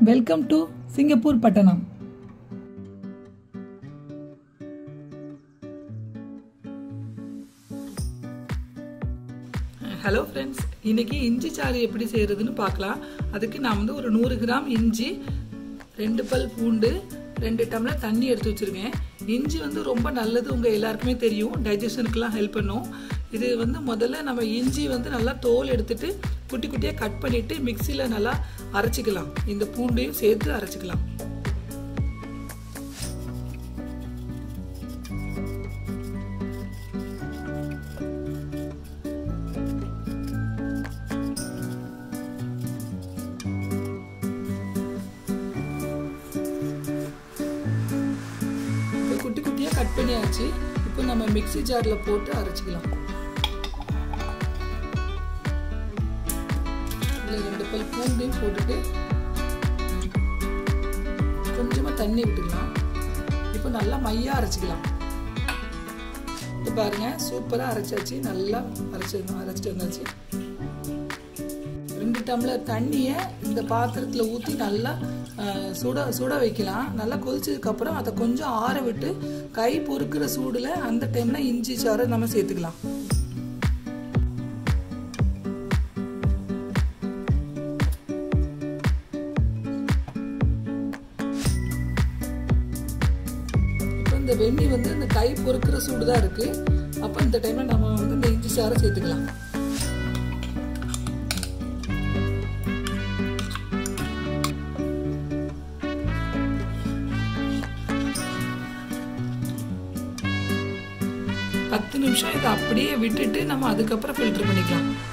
welcome to Singapore பட்டணம் hello friends இன்னைக்கு இஞ்சி சாறு எப்படி செய்யறதுன்னு பார்க்கலாம் அதுக்கு நான் வந்து ஒரு நூறு கிராம் இஞ்சி ரெண்டு பல் பூண்டு ரெண்டு டம்ளர் தண்ணி எடுத்து வச்சிருக்கேன் இஞ்சி வந்து ரொம்ப நல்லது உங்கள் எல்லாருக்குமே தெரியும் டைஜஷனுக்குலாம் ஹெல்ப் பண்ணும் இது வந்து முதல்ல நம்ம இஞ்சி வந்து நல்லா தோல் எடுத்துட்டு குட்டி குட்டியாக கட் பண்ணிட்டு மிக்சியில் நல்லா அரைச்சிக்கலாம் இந்த பூண்டையும் சேர்த்து அரைச்சிக்கலாம் இப்போ குட்டி குட்டியாக கட் பண்ணியாச்சு இப்போ நம்ம மிக்ஸி ஜாரில் போட்டு அரைச்சிக்கலாம் இதில் ரெண்டு பல் பூண்டையும் போட்டுட்டு கொஞ்சமாக தண்ணி விட்டுக்கலாம் இப்போ நல்லா மையாக அரைச்சிக்கலாம் இப்போ பாருங்க சூப்பராக அரைச்சாச்சு நல்லா அரைச்சி அரைச்சிட்டு வந்தாச்சு ரெண்டு டம்ளர் தண்ணியை இந்த பாத்திரத்தில் ஊற்றி நல்லா சுட சுட வைக்கலாம் நல்லா கொதிச்சதுக்கப்புறம் அதை கொஞ்சம் ஆற விட்டு கை பொறுக்கிற சூடில் அந்த டைமில் இஞ்சி சாறை நம்ம சேர்த்துக்கலாம் இப்போ இந்த வெண்ணி வந்து இந்த கை பொறுக்கிற சூடு தான் இருக்குது அப்போ இந்த டைமில் நம்ம வந்து இந்த இஞ்சி சாறை சேர்த்துக்கலாம் பத்து நிமிஷம் இதை அப்படியே விட்டுட்டு நம்ம அதுக்கப்புறம் ஃபில்டர் பண்ணிக்கலாம்